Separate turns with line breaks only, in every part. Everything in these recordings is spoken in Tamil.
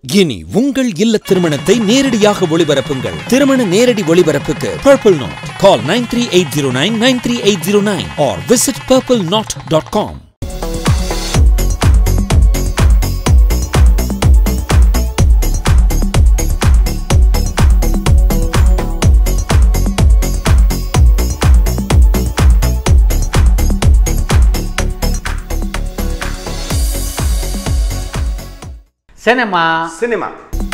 இனி உங்கள் இல்ல திருமணத்தை நேரடியாக ஒளிபரப்புங்கள் திருமண நேரடி ஒளிபரப்புக்கு purple knot call nine three eight zero nine nine three eight zero nine or visit purple knot dot com
cinema
cinema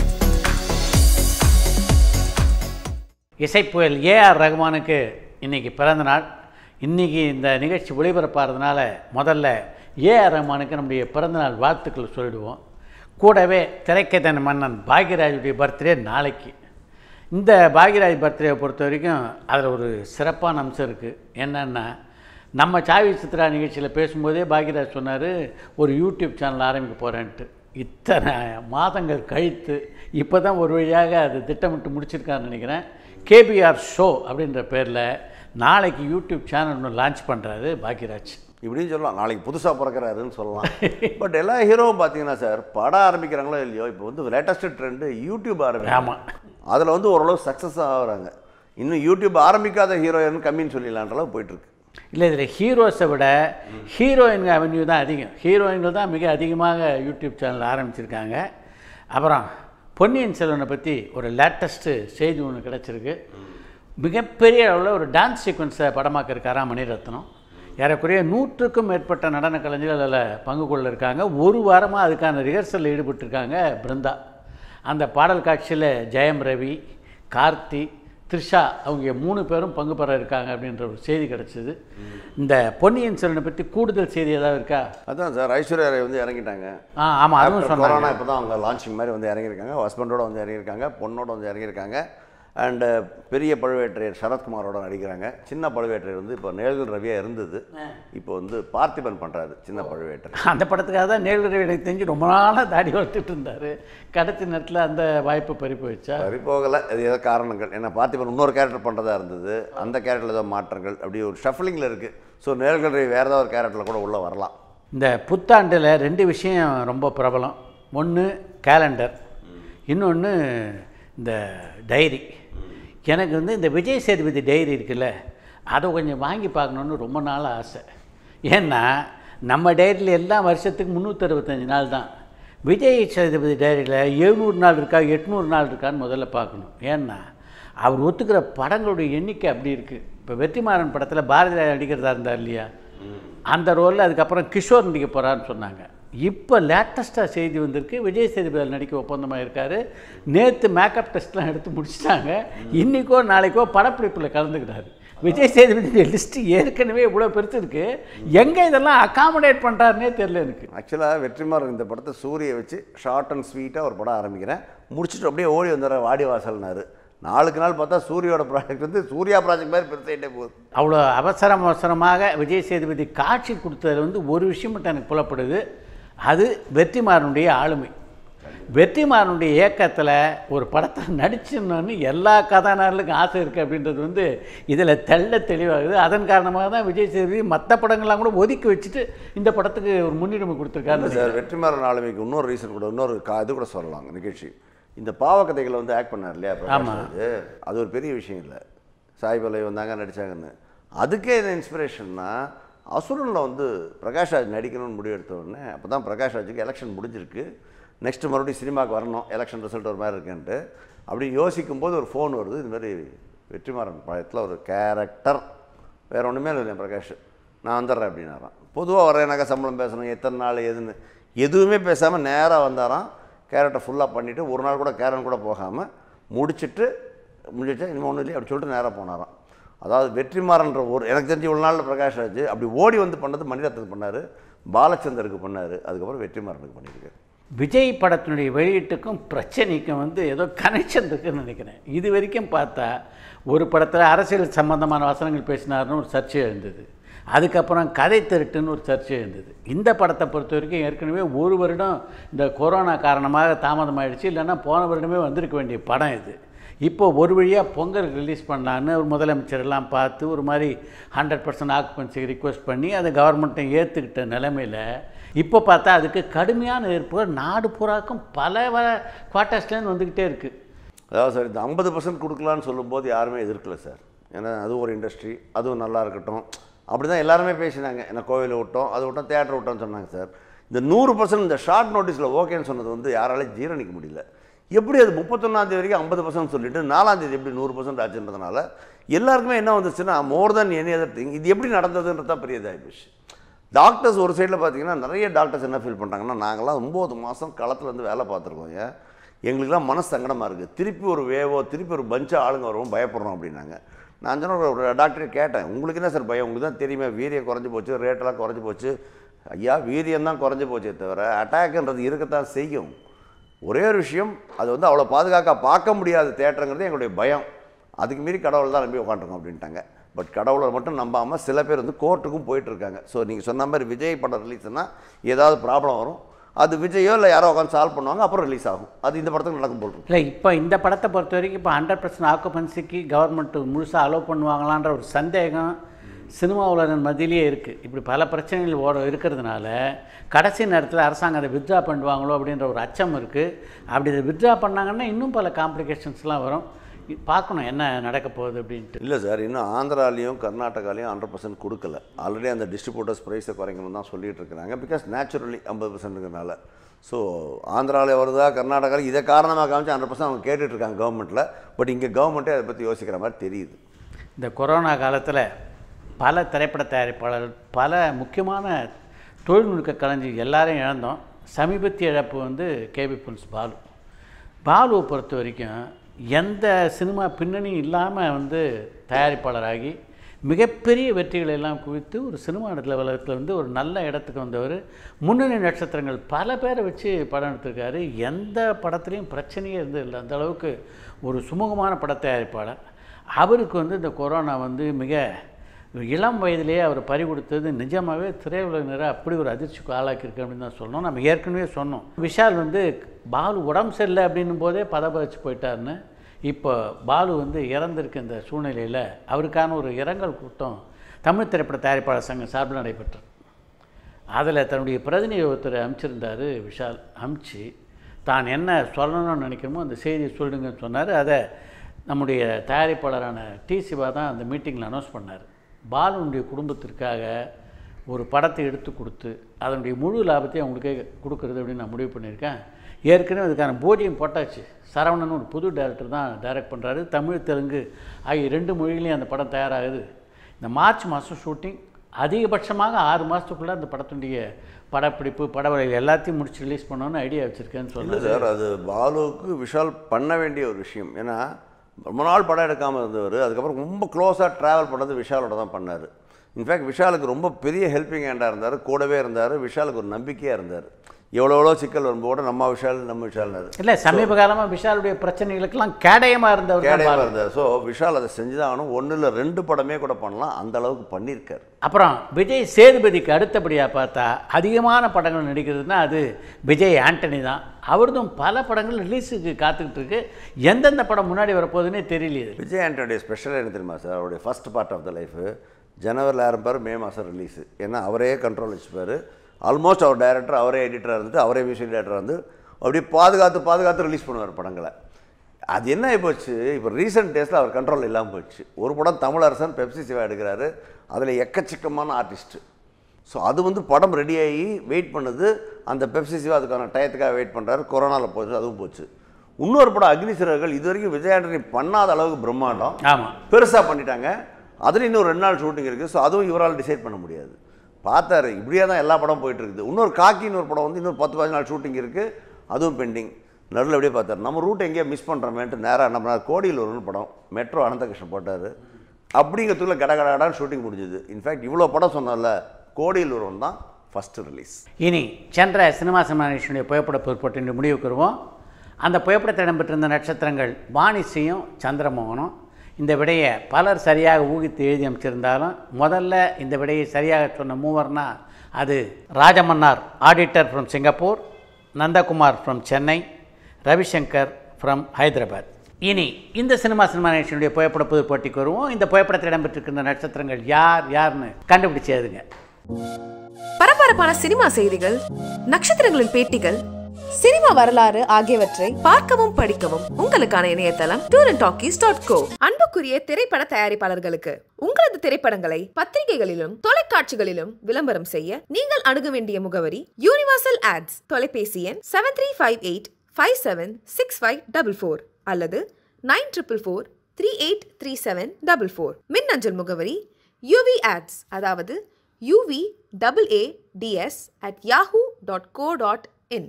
இசைப்புயல் ஏஆர் ரகுமானுக்கு இன்னைக்கு பிறந்த நாள் இன்னைக்கு இந்த நிகழ்ச்சி ஒளிபரப்பாகிறதுனால முதல்ல ஏஆர் ரகுமானுக்கு நம்முடைய பிறந்தநாள் வாழ்த்துக்கள் சொல்லிடுவோம் கூடவே திரைக்கதன் மன்னன் பாக்யராஜுடைய பர்த்டே நாளைக்கு இந்த பாக்யராஜ் பர்த்டேவை பொறுத்த வரைக்கும் அதில் ஒரு சிறப்பான அம்சம் இருக்குது என்னென்னா நம்ம சாவி சித்ரா நிகழ்ச்சியில் பேசும்போதே பாக்யராஜ் சொன்னார் ஒரு யூடியூப் சேனல் ஆரம்பிக்க போகிறேன்ட்டு இத்தனை மாதங்கள் கழித்து இப்போ தான் ஒரு வழியாக அது திட்டமிட்டு முடிச்சிருக்கான்னு நினைக்கிறேன் கேபிஆர் ஷோ அப்படின்ற பேரில் நாளைக்கு யூடியூப் சேனல் ஒன்று லான்ச் பண்ணுறாரு பாக்யராஜ்
இப்படின்னு சொல்லலாம் நாளைக்கு புதுசாக பிறக்கிறாருன்னு சொல்லலாம் பட் எல்லா ஹீரோவும் பார்த்தீங்கன்னா சார் படம் ஆரம்பிக்கிறாங்களோ இல்லையோ இப்போ வந்து லேட்டஸ்ட் ட்ரெண்டு யூடியூப் ஆரம்பிக்கும்
ஆமாம்
அதில் வந்து ஓரளவு சக்ஸஸ் ஆகுறாங்க இன்னும் யூடியூப் ஆரம்பிக்காத ஹீரோயின் கம்மின்னு சொல்லிடலான்ற அளவு போயிட்டுருக்கு
இல்லை இதில் ஹீரோஸை விட ஹீரோயின் அவென்யூ தான் அதிகம் ஹீரோயின்கள் தான் மிக அதிகமாக யூடியூப் சேனல் ஆரம்பிச்சிருக்காங்க அப்புறம் பொன்னியின் செல்வனை பற்றி ஒரு லேட்டஸ்ட்டு செய்தி ஒன்று கிடச்சிருக்கு மிகப்பெரிய அளவில் ஒரு டான்ஸ் சீக்வன்ஸை படமாக்க இருக்காரா மணிரத்னம் ஏறக்குறைய நூற்றுக்கும் மேற்பட்ட நடன கலைஞர்கள் அதில் பங்கு கொள்ள இருக்காங்க ஒரு வாரமாக அதுக்கான ரிஹர்சலில் ஈடுபட்டிருக்காங்க பிருந்தா அந்த பாடல் காட்சியில் ஜெயம் ரவி கார்த்தி த்ரிஷா அவங்க மூணு பேரும் பங்கு பெற இருக்காங்க அப்படின்ற ஒரு செய்தி கிடச்சிது இந்த பொன்னியின் செல்வனை பற்றி கூடுதல் செய்தி ஏதாவது இருக்கா
அதான் சார் ஐஸ்வர்யா ராய் வந்து இறங்கிட்டாங்க
ஆ ஆமாம் அதுவும்
After
சொன்னாங்க
கொரோனா இப்போ தான் அவங்க லான்ச்சிங் மாதிரி வந்து இறங்கியிருக்காங்க ஹஸ்பண்டோட வந்து இறங்கியிருக்காங்க பொண்ணோட வந்து இறங்கியிருக்காங்க அண்டு பெரிய பழுவேற்றையர் சரத்குமாரோட நடிக்கிறாங்க சின்ன பழுவேற்றையர் வந்து இப்போ நேல்கள் ரவியாக இருந்தது இப்போ வந்து பார்த்திபன் பண்ணுறாரு சின்ன பழுவேற்றையர்
அந்த படத்துக்காக தான் நேரு எனக்கு தெரிஞ்சு ரொம்ப நாளாக தாடி வளர்த்துட்டு இருந்தார் கடைசி நேரத்தில் அந்த வாய்ப்பு பறி போயிடுச்சா
சரி போகலை அது ஏதோ காரணங்கள் ஏன்னா பார்த்திபன் இன்னொரு கேரக்டர் பண்ணுறதா இருந்தது அந்த கேரக்டரில் ஏதோ மாற்றங்கள் அப்படி ஒரு ஷஃப்லிங்கில் இருக்குது ஸோ நேல்கள் ரவி வேறு ஏதாவது ஒரு கேரக்டரில் கூட உள்ளே வரலாம்
இந்த புத்தாண்டில் ரெண்டு விஷயம் ரொம்ப பிரபலம் ஒன்று கேலண்டர் இன்னொன்று இந்த டைரி எனக்கு வந்து இந்த விஜய் சேதுபதி டைரி இருக்குல்ல அதை கொஞ்சம் வாங்கி பார்க்கணுன்னு ரொம்ப நாள் ஆசை ஏன்னா நம்ம டைரியில் எல்லாம் வருஷத்துக்கு முந்நூற்றறுபத்தஞ்சு நாள் தான் விஜய் சேதுபதி டைரியில் எழுநூறு நாள் இருக்கா எட்நூறு நாள் இருக்கான்னு முதல்ல பார்க்கணும் ஏன்னா அவர் ஒத்துக்கிற படங்களுடைய எண்ணிக்கை அப்படி இருக்குது இப்போ வெற்றிமாறன் படத்தில் பாரதி ராஜா நடிக்கிறதா இருந்தார் இல்லையா அந்த ரோலில் அதுக்கப்புறம் கிஷோர் நடிக்க போகிறான்னு சொன்னாங்க இப்போ லேட்டஸ்ட்டாக செய்தி வந்திருக்கு விஜய் சேதுபதி நடிக்க ஒப்பந்தமாக இருக்கார் நேற்று மேக்கப் டெஸ்ட்லாம் எடுத்து முடிச்சிட்டாங்க இன்றைக்கோ நாளைக்கோ படப்பிடிப்பில் கலந்துக்கிட்டாரு விஜய் சேதுபதி லிஸ்ட்டு ஏற்கனவே இவ்வளோ பெருசு இருக்குது எங்கே இதெல்லாம் அகாமடேட் பண்ணுறாருனே தெரியல எனக்கு
ஆக்சுவலாக வெற்றிமாறன் இந்த படத்தை சூரியை வச்சு ஷார்ட் அண்ட் ஸ்வீட்டாக ஒரு படம் ஆரம்பிக்கிறேன் முடிச்சுட்டு அப்படியே ஓடி வந்துடுற வாடி வாசல்னாரு நாளுக்கு நாள் பார்த்தா சூரியோட ப்ராஜெக்ட் வந்து சூர்யா ப்ராஜெக்ட் மாதிரி பெருசாகிட்டே போகுது
அவ்வளோ அவசரம் அவசரமாக விஜய் சேதுபதி காட்சி கொடுத்ததுல வந்து ஒரு விஷயம் மட்டும் எனக்கு புலப்படுது அது வெற்றிமாறனுடைய ஆளுமை வெற்றிமாறனுடைய இயக்கத்தில் ஒரு படத்தை நடிச்சிடணும்னு எல்லா கதாநாயகர்களுக்கும் ஆசை இருக்குது அப்படின்றது வந்து இதில் தெள்ள தெளிவாகுது அதன் காரணமாக தான் விஜய் சேதுபதி மற்ற படங்கள்லாம் கூட ஒதுக்கி வச்சுட்டு இந்த படத்துக்கு ஒரு முன்னுரிமை கொடுத்துருக்காரு
சார் வெற்றிமாறன் ஆளுமைக்கு இன்னொரு ரீசன் கூட இன்னொரு கா இது கூட சொல்லலாம் நிகழ்ச்சி இந்த பாவக்கதைகளை வந்து ஆக்ட் பண்ணார் இல்லையா பிரகாஷ் ராஜ். அது ஒரு பெரிய விஷயம் இல்லை சாய் பல்லவி வந்தாங்க நடித்தாங்கன்னு அதுக்கே இது இன்ஸ்பிரேஷன்னா அசுரனில் வந்து பிரகாஷ் ராஜ் நடிக்கணும்னு முடிவு எடுத்த உடனே அப்போ தான் பிரகாஷ் ராஜுக்கு எலெக்ஷன் முடிஞ்சிருக்கு நெக்ஸ்ட் மறுபடியும் சினிமாவுக்கு வரணும் எலெக்ஷன் ரிசல்ட் ஒரு மாதிரி இருக்குன்ட்டு அப்படி யோசிக்கும் போது ஒரு ஃபோன் வருது இது மாதிரி வெற்றிமாறன் பழத்தில் ஒரு கேரக்டர் வேறு ஒன்றுமே இல்லை பிரகாஷ் நான் வந்துடுறேன் அப்படின்னாராம் பொதுவாக வரேனாக்கா சம்பளம் பேசணும் எத்தனை நாள் எதுன்னு எதுவுமே பேசாமல் நேராக வந்தாராம் கேரக்டர் ஃபுல்லாக பண்ணிவிட்டு ஒரு நாள் கூட கேரன் கூட போகாமல் முடிச்சுட்டு முடிச்சுட்டு இனிமேல் ஒன்றும் இல்லையே அப்படி சொல்லிட்டு நேராக போனாராம் அதாவது வெற்றிமாறன்ற ஒரு எனக்கு தெரிஞ்ச இவ்வளோ நாளில் பிரகாஷ் ராஜ் அப்படி ஓடி வந்து பண்ணது மணிரத்னத்துக்கு பண்ணார் பாலச்சந்தருக்கு பண்ணார் அதுக்கப்புறம் வெற்றிமாறனுக்கு பண்ணியிருக்காரு
விஜய் படத்தினுடைய வெளியீட்டுக்கும் பிரச்சனைக்கும் வந்து ஏதோ கனெக்ஷன் இருக்குன்னு நினைக்கிறேன் இது வரைக்கும் பார்த்தா ஒரு படத்தில் அரசியல் சம்பந்தமான வசனங்கள் பேசினார்னு ஒரு சர்ச்சை எழுந்தது அதுக்கப்புறம் கதை திருட்டுன்னு ஒரு சர்ச்சை எழுந்தது இந்த படத்தை பொறுத்த வரைக்கும் ஏற்கனவே ஒரு வருடம் இந்த கொரோனா காரணமாக தாமதமாயிடுச்சு இல்லைன்னா போன வருடமே வந்திருக்க வேண்டிய படம் இது இப்போ ஒரு வழியாக பொங்கல் ரிலீஸ் பண்ணலான்னு ஒரு முதலமைச்சர் எல்லாம் பார்த்து ஒரு மாதிரி ஹண்ட்ரட் பர்சன்ட் ஆக்குபன்சிக்கு ரிக்வெஸ்ட் பண்ணி அதை கவர்மெண்ட்டை ஏற்றுக்கிட்ட நிலைமையில் இப்போ பார்த்தா அதுக்கு கடுமையான எதிர்ப்புகள் நாடு பூராக்கும் பல வ குவார்ட்டர்ஸ்லேருந்து வந்துக்கிட்டே இருக்குது
அதாவது சார் இந்த ஐம்பது பர்சன்ட் கொடுக்கலான்னு சொல்லும்போது யாருமே எதிர்க்கல சார் ஏன்னா அது ஒரு இண்டஸ்ட்ரி அதுவும் நல்லா இருக்கட்டும் அப்படி தான் எல்லாருமே பேசினாங்க ஏன்னா கோவிலை விட்டோம் அது விட்டோம் தேட்டர் விட்டோம்னு சொன்னாங்க சார் இந்த நூறு பர்சன்ட் இந்த ஷார்ட் நோட்டீஸில் ஓகேன்னு சொன்னது வந்து யாராலையும் ஜீரணிக்க முடியல எப்படி அது முப்பத்தொன்னாந்தேதி வரைக்கும் ஐம்பது பர்சன்ட் சொல்லிட்டு நாலாந்தேதி எப்படி நூறு பர்சன்ட் ஆச்சுன்றதுனால எல்லாருக்குமே என்ன வந்துச்சுன்னா more than any other thing இது எப்படி நடந்ததுன்றது தான் பெரிய இதாகி போச்சு டாக்டர்ஸ் ஒரு சைடில் பார்த்தீங்கன்னா நிறைய டாக்டர்ஸ் என்ன ஃபீல் பண்ணுறாங்கன்னா நாங்களாம் ஒம்பது மாதம் களத்தில் வந்து வேலை பார்த்துருக்கோம் ஏன் எங்களுக்குலாம் மனசு சங்கடமாக இருக்குது திருப்பி ஒரு வேவோ திருப்பி ஒரு பஞ்சு ஆளுங்க வரவும் பயப்படுறோம் அப்படின்னாங்க நான் சொன்ன ஒரு டாக்டரை கேட்டேன் உங்களுக்கு என்ன சார் பயம் உங்களுக்கு தான் தெரியுமே வீரியம் குறைஞ்சி போச்சு ரேட்டெல்லாம் குறைஞ்சி போச்சு ஐயா வீரியம் தான் குறைஞ்சி போச்சே தவிர அட்டாக்ன்றது இருக்கத்தான் செய்யும் ஒரே ஒரு விஷயம் அது வந்து அவ்வளோ பாதுகாக்க பார்க்க முடியாத தேட்டருங்கிறது எங்களுடைய பயம் அதுக்கு மீறி கடவுள் தான் நம்பி உட்காந்துருக்கோம் அப்படின்ட்டாங்க பட் கடவுளை மட்டும் நம்பாமல் சில பேர் வந்து கோர்ட்டுக்கும் போயிட்டுருக்காங்க ஸோ நீங்கள் சொன்ன மாதிரி விஜய் படம் ரிலீஸ்னால் ஏதாவது ப்ராப்ளம் வரும் அது விஜயோ இல்லை யாரோ உட்காந்து சால்வ் பண்ணுவாங்க அப்புறம் ரிலீஸ் ஆகும் அது இந்த படத்துக்கு நடக்கும் போல் இருக்கு.
இல்லை இப்போ இந்த படத்தை பொறுத்த வரைக்கும் இப்போ ஹண்ட்ரட் பர்சன்ட் ஆக்குபன்சிக்கு கவர்மெண்ட் முழுசாக அலோவ் பண்ணுவாங்களான்ற ஒரு சந்தேகம் சினிமா உலகின் மத்தியிலேயே இருக்குது இப்படி பல பிரச்சனைகள் ஓட இருக்கிறதுனால கடைசி நேரத்தில் அரசாங்கம் அதை வித்ட்ரா பண்ணுவாங்களோ அப்படின்ற ஒரு அச்சம் இருக்குது அப்படி இதை வித்ட்ரா பண்ணாங்கன்னா இன்னும் பல காம்ப்ளிகேஷன்ஸ்லாம் வரும் இ- பார்க்கணும் என்ன நடக்க போகுது அப்படின்ட்டு
இல்லை சார் இன்னும் ஆந்திராலையும் கர்நாடகாலையும் ஹண்ட்ரட் பர்சன்ட் கொடுக்கல ஆல்ரெடி அந்த டிஸ்ட்ரிபியூட்டர்ஸ் ப்ரைஸை குறைக்கணும் தான் சொல்லிட்டு இருக்கிறாங்க பிகாஸ் நேச்சுரலி ஐம்பது பர்சன்ட்டுங்கிறனால ஸோ ஆந்திராவில் வருதா கர்நாடகாவில் இதை காரணமாக காமிச்சு ஹண்ட்ரட் பர்சன்ட் அவங்க கேட்டுட்டு இருக்காங்க கவர்மெண்ட்டில் பட் இங்கே கவர்மெண்ட்டே அதை பற்றி யோசிக்கிற மாதிரி தெரியுது
இந்த கொரோனா காலத்தில் பல திரைப்பட தயாரிப்பாளர்கள் பல முக்கியமான தொழில்நுட்ப கலைஞர் எல்லாரையும் இழந்தோம் சமீபத்திய இழப்பு வந்து கேபி புல்ஸ் பாலு பாலுவை பொறுத்த வரைக்கும் எந்த சினிமா பின்னணியும் இல்லாமல் வந்து தயாரிப்பாளராகி மிகப்பெரிய வெற்றிகளை எல்லாம் குவித்து ஒரு சினிமா லெவலத்தில் வந்து ஒரு நல்ல இடத்துக்கு வந்தவர் முன்னணி நட்சத்திரங்கள் பல பேரை வச்சு படம் எடுத்திருக்காரு எந்த படத்துலையும் பிரச்சனையே இருந்தது இல்லை அந்த அளவுக்கு ஒரு சுமூகமான பட தயாரிப்பாளர் அவருக்கு வந்து இந்த கொரோனா வந்து மிக இளம் வயதிலேயே அவர் பறி கொடுத்தது நிஜமாகவே திரையுலகினரை அப்படி ஒரு அதிர்ச்சிக்கு ஆளாக்கியிருக்கு அப்படின்னு தான் சொல்லணும் நம்ம ஏற்கனவே சொன்னோம் விஷால் வந்து பாலு உடம்பு சரியில்லை அப்படின்னும் போதே பதபதிச்சு போயிட்டாருன்னு இப்போ பாலு வந்து இறந்திருக்க இந்த சூழ்நிலையில் அவருக்கான ஒரு இரங்கல் கூட்டம் தமிழ் திரைப்பட தயாரிப்பாளர் சங்கம் சார்பில் நடைபெற்றது அதில் தன்னுடைய பிரதிநிதி ஒருத்தர் அனுப்பிச்சிருந்தார் விஷால் அனுப்பிச்சு தான் என்ன சொல்லணும்னு நினைக்கிறோமோ அந்த செய்தியை சொல்லுங்கன்னு சொன்னார் அதை நம்முடைய தயாரிப்பாளரான டி சிவா தான் அந்த மீட்டிங்கில் அனௌன்ஸ் பண்ணார் பாலுனுடைய குடும்பத்திற்காக ஒரு படத்தை எடுத்து கொடுத்து அதனுடைய முழு லாபத்தையும் அவங்களுக்கே கொடுக்குறது அப்படின்னு நான் முடிவு பண்ணியிருக்கேன் ஏற்கனவே அதுக்கான போடியம் போட்டாச்சு சரவணன் ஒரு புது டைரக்டர் தான் டைரக்ட் பண்ணுறாரு தமிழ் தெலுங்கு ஆகிய ரெண்டு மொழியிலையும் அந்த படம் தயாராகுது இந்த மார்ச் மாதம் ஷூட்டிங் அதிகபட்சமாக ஆறு மாதத்துக்குள்ளே அந்த படத்தினுடைய படப்பிடிப்பு படவரைகள் எல்லாத்தையும் முடிச்சு ரிலீஸ் பண்ணணும்னு ஐடியா வச்சுருக்கேன்னு
இல்லை
சொன்னார்
சார் அது பாலுவுக்கு விஷால் பண்ண வேண்டிய ஒரு விஷயம் ஏன்னா ரொம்ப நாள் படம் எடுக்காமல் இருந்தவர் அதுக்கப்புறம் ரொம்ப க்ளோஸாக ட்ராவல் பண்ணது விஷாலோட தான் பண்ணார் இன்ஃபேக்ட் விஷாலுக்கு ரொம்ப பெரிய ஹெல்ப்பிங் ஹேண்டாக இருந்தார் கூடவே இருந்தார் விஷாலுக்கு ஒரு நம்பிக்கையாக இருந்தார் எவ்வளோ எவ்வளோ சிக்கல் வரும்போது கூட நம்ம விஷால் நம்ம விஷால்னாரு
இல்லை சமீப காலமாக விஷாலுடைய பிரச்சனைகளுக்கெல்லாம் கேடயமாக இருந்தவர் தான்
கேடையாக
பாலு.
இருந்தார் ஸோ விஷால் அதை செஞ்சு தான் ஆகணும் ஒன்றும் இல்லை ரெண்டு படமே கூட பண்ணலாம் அந்த அளவுக்கு பண்ணியிருக்காரு
அப்புறம் விஜய் சேதுபதிக்கு அடுத்தபடியாக பார்த்தா அதிகமான படங்கள் நடிக்கிறதுனா அது விஜய் ஆண்டனி தான் அவர்தும் பல படங்கள் ரிலீஸுக்கு காத்துக்கிட்டு இருக்கு எந்தெந்த படம் முன்னாடி வரப்போகுதுன்னே தெரியலையே
விஜய் ஆண்டனியோட ஸ்பெஷல் என்ன தெரியுமா சார் அவருடைய first part of the life ஜனவரியில் ஆரம்பிப்பார் மே மாதம் ரிலீஸு ஏன்னா அவரே கண்ட்ரோல் வச்சுப்பார் ஆல்மோஸ்ட் அவர் டைரக்டர் அவரே எடிட்டராக இருந்துட்டு அவரே மியூசிக் டைரக்டராக இருந்து அப்படியே பாதுகாத்து பாதுகாத்து ரிலீஸ் பண்ணுவார் படங்களை அது என்ன ஆகிப்போச்சு இப்போ ரீசெண்ட் டேஸில் அவர் கண்ட்ரோல் இல்லாமல் போயிடுச்சு ஒரு படம் தமிழரசன் பெப்சி சிவா எடுக்கிறாரு அதில் எக்கச்சக்கமான ஆர்டிஸ்ட்டு ஸோ அது வந்து படம் ரெடியாகி வெயிட் பண்ணுது அந்த பெப்சி சிவா அதுக்கான டயத்துக்காக வெயிட் பண்ணுறாரு கொரோனாவில் போச்சு அதுவும் போச்சு இன்னொரு படம் அக்னி சிறகுகள் இது வரைக்கும் விஜய் ஆண்டனி பண்ணாத அளவுக்கு பிரம்மாண்டம்
ஆமாம்
பெருசாக பண்ணிட்டாங்க அதில் இன்னும் ரெண்டு நாள் ஷூட்டிங் இருக்குது ஸோ அதுவும் இவரால் டிசைட் பண்ண முடியாது பார்த்தாரு இப்படியே தான் எல்லா படம் போயிட்டு இருக்குது இன்னொரு காக்கின்னு ஒரு படம் வந்து இன்னொரு பத்து பதினஞ்சு நாள் ஷூட்டிங் இருக்குது அதுவும் பெண்டிங் நடுவில் அப்படியே பார்த்தாரு நம்ம ரூட் எங்கேயோ மிஸ் பண்ணுறோமேன்ட்டு நேராக நம்ம கோடியில் ஒரு படம் மெட்ரோ அனந்தகிருஷ்ணன் போட்டார் அப்படிங்கிறதுக்குள்ள கட கடகடான்னு ஷூட்டிங் முடிஞ்சுது இன்ஃபேக்ட் இவ்வளோ படம் சொன்னல கோடியில் ஒருவன் தான் ஃபஸ்ட்டு ரிலீஸ்
இனி சென்ற சினிமா சினிமானுடைய புகைப்பட பொருட்பட்டு இன்று முடிவுக்கு வருவோம் அந்த புகைப்படத்தில் இடம்பெற்றிருந்த நட்சத்திரங்கள் வாணிசியும் சந்திரமோகனும் இந்த விடையை பலர் சரியாக ஊகித்து எழுதி அமைச்சிருந்தாலும் முதல்ல இந்த விடையை சரியாக சொன்ன மூவர்னா அது Rajamannar auditor from Singapore Nandakumar from Chennai Ravishankar from Hyderabad இனி இந்த சினிமா சினிமா நேஷனுடைய புகைப்பட புது போட்டிக்கு வருவோம் இந்த புகைப்படத்தில் இடம்பெற்றிருக்கின்ற நட்சத்திரங்கள் யார் யாருன்னு கண்டுபிடிச்சு எழுதுங்க
பரபரப்பான சினிமா செய்திகள் நட்சத்திரங்களின் பேட்டிகள் சினிமா வரலாறு ஆகியவற்றை பார்க்கவும் படிக்கவும் உங்களுக்கான இணையதளம் tour and talkies dot co அன்புக்குரிய திரைப்பட தயாரிப்பாளர்களுக்கு உங்களது திரைப்படங்களை பத்திரிகைகளிலும் தொலைக்காட்சிகளிலும் விளம்பரம் செய்ய நீங்கள் அணுக வேண்டிய முகவரி யூனிவர்சல் ஆட்ஸ் தொலைபேசி எண் seven three five eight five seven six five double four அல்லது nine triple four three eight three seven double four மின்னஞ்சல் முகவரி யூவி ஆட்ஸ் அதாவது UV double A DS at Yahoo dot co dot